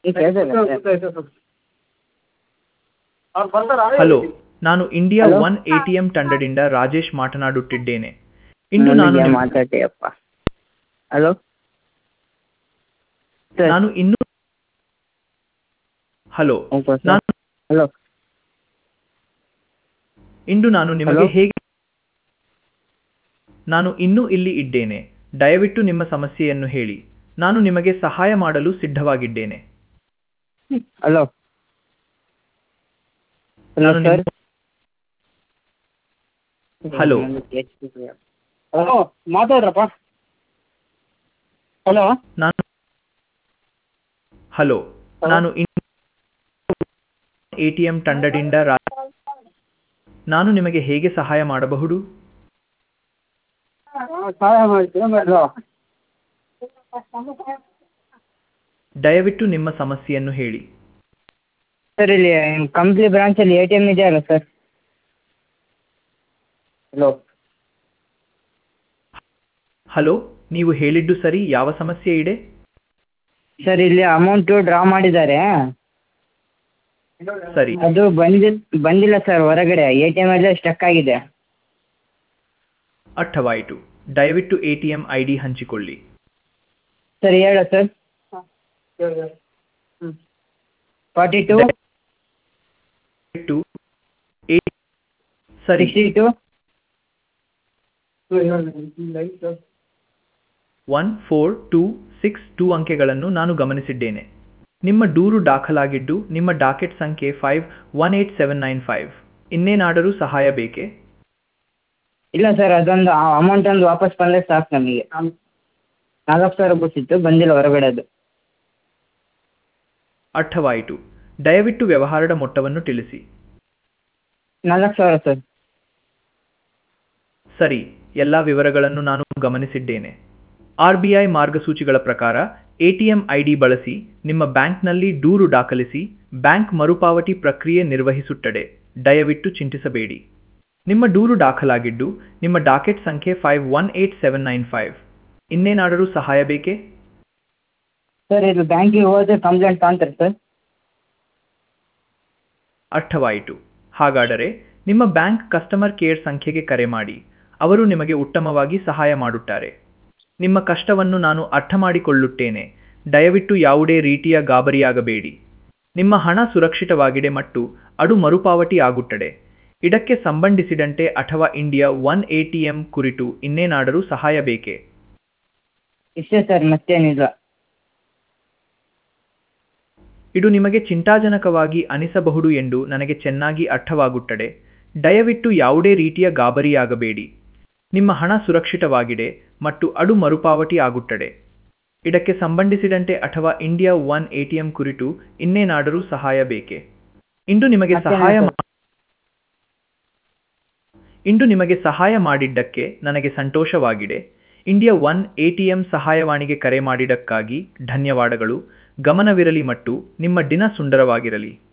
ಈ ಕೆಲಸ ಇಲ್ಲ ಸರ್ ಹಲೋ ನಾನು ಇಂಡಿಯಾ Hello? ಒನ್ ಎಟಿಎಂ ತಂಡದಿಂದ ರಾಜೇಶ್ ಮಾತನಾಡುತ್ತಿದ್ದೇನೆ ಇಂದು ನಾನು ನನಗೆ ನಿಮ್- ಮಾತಾಡ್ತೀಯಪ್ಪ ಹಲೋ ಸರ್ ನಾನು ಇನ್ನೂ ಹಲೋ ಓಕೆ ಸರ್ ನಾನು ಹಲೋ ಇಂದು ನಾನು ನಿಮಗೆ Hello? ಹೇಗೆ ನಾನು ಇನ್ನೂ ಇಲ್ಲಿ ಇದ್ದೇನೆ ದಯವಿಟ್ಟು ನಿಮ್ಮ ಸಮಸ್ಯೆಯನ್ನು ಹೇಳಿ ನಾನು ನಿಮಗೆ ಸಹಾಯ ಮಾಡಲು ಸಿದ್ಧವಾಗಿದ್ದೇನೆ ಹಲೋ ಹಲೋ ನಾನು ಸರ್ Hello. ಹಲೋ ಮಾತಾಡ್ರಪ್ಪ ಹಲೋ ನಾನು ಹಲೋ Hello? ನಾನು ಎಟಿಎಂ ತಂಡದಿಂದ ರಾ- ನಾನು ನಿಮಗೆ ಹೇಗೆ ಸಹಾಯ ಮಾಡಬಹುದು ಸಹಾಯ ಮಾಡ್ತೀರಾ ಹಲೋ ದಯವಿಟ್ಟು ನಿಮ್ಮ ಸಮಸ್ಯೆಯನ್ನು ಹೇಳಿ ಸರ್ ಇಲ್ಲಿ ಕಂಪ್ಲಿ ಬ್ರಾಂಚಲ್ಲಿ ಎ ಟಿ ಎಮ್ ಇದೆಯಲ್ಲ ಸರ್ ಹಲೋ ಹಲೋ ನೀವು ಹೇಳಿದ್ದು ಸರಿ ಯಾವ ಸಮಸ್ಯೆ ಇದೆ ಸರ್ ಇಲ್ಲಿ ಅಮೌಂಟು ಡ್ರಾ ಮಾಡಿದ್ದಾರೆ ಸರಿ ಅದು ಬಂದಿ ಬಂದಿಲ್ಲ ಸರ್ ಹೊರಗಡೆ ಎ ಟಿ ಎಮಲ್ಲೇ ಸ್ಟಕ್ ಆಗಿದೆ ಅರ್ಥವಾಯಿತು ದಯವಿಟ್ಟು ಎಟಿಎಂ ಐ ಡಿ ಹಂಚಿಕೊಳ್ಳಿ ಸರ್ ಹೇಳ ಸರ್ ಫಾರ್ಟಿ ಟು ದಯವಿಟ್ಟು ಏ- ಸರಿ sixty two one four two six two ಅಂಕೆಗಳನ್ನು ನಾನು ಗಮನಿಸಿದ್ದೇನೆ ನಿಮ್ಮ ದೂರು ದಾಖಲಾಗಿದ್ದು ನಿಮ್ಮ ಡಾಕೆಟ್ ಸಂಖ್ಯೆ five one eight seven nine five ಇನ್ನೇನಾದರೂ ಸಹಾಯ ಬೇಕೇ ಇಲ್ಲ ಸರ್ ಅದೊಂದು ಅಮೌಂಟ್ ಒಂದು ವಾಪಸ್ ಬಂದರೆ ಸಾಕು ನಮಗೆ ನಾಲ್ಕು ಸಾವಿರ ಬಿಟ್ಟಿತ್ತು ಬಂದಿಲ್ಲ ಹೊರಗಡೆ ಅದು ಅರ್ಥವಾಯಿತು ದಯವಿಟ್ಟು ವ್ಯವಹಾರದ ಮೊತ್ತವನ್ನು ತಿಳಿಸಿ ನಾಲ್ಕು ಸಾವಿರ ಸರ್ ಸರಿ ಎಲ್ಲ ವಿವರಗಳನ್ನು ನಾನು ಗಮನಿಸಿದ್ದೇನೆ ಆರ್ ಬಿ ಐ ಮಾರ್ಗಸೂಚಿಗಳ ಪ್ರಕಾರ ಎಟಿಎಂ ಐ ಡಿ ಬಳಸಿ ನಿಮ್ಮ ಬ್ಯಾಂಕ್ನಲ್ಲಿ ದೂರು ದಾಖಲಿಸಿ ಬ್ಯಾಂಕ್ ಮರುಪಾವತಿ ಪ್ರಕ್ರಿಯೆ ನಿರ್ವಹಿಸುತ್ತದೆ ದಯವಿಟ್ಟು ಚಿಂತಿಸಬೇಡಿ ನಿಮ್ಮ ದೂರು ದಾಖಲಾಗಿದ್ದು ನಿಮ್ಮ ಡಾಕೆಟ್ ಸಂಖ್ಯೆ five one eight seven nine five ಇನ್ನೇನಾದರೂ ಸಹಾಯ ಬೇಕೇ ಸರ್ ಇದು ಬ್ಯಾಂಕಿಗೆ ಹೋದರೆ ಕಂಪ್ಲೇಂಟ್ ತಗೊಂತಾರೆ ಸರ್ ಅರ್ಥವಾಯಿತು ಹಾಗಾದರೆ ನಿಮ್ಮ ಬ್ಯಾಂಕ್ ಕಸ್ಟಮರ್ ಕೇರ್ ಸಂಖ್ಯೆಗೆ ಕರೆ ಮಾಡಿ ಅವರು ನಿಮಗೆ ಉತ್ತಮವಾಗಿ ಸಹಾಯ ಮಾಡುತ್ತಾರೆ ನಿಮ್ಮ ಕಷ್ಟವನ್ನು ನಾನು ಅರ್ಥ ಮಾಡಿಕೊಳ್ಳುತ್ತೇನೆ ದಯವಿಟ್ಟು ಯಾವುದೇ ರೀತಿಯ ಗಾಬರಿಯಾಗಬೇಡಿ ನಿಮ್ಮ ಹಣ ಸುರಕ್ಷಿತವಾಗಿದೆ ಮತ್ತು ಅದು ಮರುಪಾವತಿ ಆಗುತ್ತದೆ ಇದಕ್ಕೆ ಸಂಬಂಧಿಸಿದಂತೆ ಅಥವಾ ಇಂಡಿಯಾ ಒನ್ ಎಟಿಎಂ ಕುರಿತು ಇನ್ನೇನಾದರೂ ಸಹಾಯ ಬೇಕೇ ಇಷ್ಟೇ ಸರ್ ಮತ್ತೇನಿಲ್ಲ ಇದು ನಿಮಗೆ ಚಿಂತಾಜನಕವಾಗಿ ಅನಿಸಬಹುದು ಎಂದು ನನಗೆ ಚೆನ್ನಾಗಿ ಅರ್ಥವಾಗುತ್ತದೆ ದಯವಿಟ್ಟು ಯಾವುದೇ ರೀತಿಯ ಗಾಬರಿಯಾಗಬೇಡಿ ನಿಮ್ಮ ಹಣ ಸುರಕ್ಷಿತವಾಗಿದೆ ಮತ್ತು ಅದು ಮರುಪಾವತಿ ಆಗುತ್ತದೆ ಇದಕ್ಕೆ ಸಂಬಂಧಿಸಿದಂತೆ ಅಥವಾ ಇಂಡಿಯಾ ಒನ್ ಎಟಿಎಂ ಕುರಿತು ಇನ್ನೇನಾದರೂ ಸಹಾಯ ಬೇಕೇ ಇಂದು ನಿಮಗೆ ಮತ್ತೇನಿಲ್ಲ ಸಹಾಯ ಸರ್. ಮಾ- ಇಂದು ನಿಮಗೆ ಸಹಾಯ ಮಾಡಿದ್ದಕ್ಕೆ ನನಗೆ ಸಂತೋಷವಾಗಿದೆ ಇಂಡಿಯಾ ಒನ್ ಎಟಿಎಂ ಸಹಾಯವಾಣಿಗೆ ಕರೆ ಮಾಡಿದ್ದಕ್ಕಾಗಿ ಧನ್ಯವಾದಗಳು ಗಮನವಿರಲಿ ಮತ್ತು ನಿಮ್ಮ ದಿನ ಸುಂದರವಾಗಿರಲಿ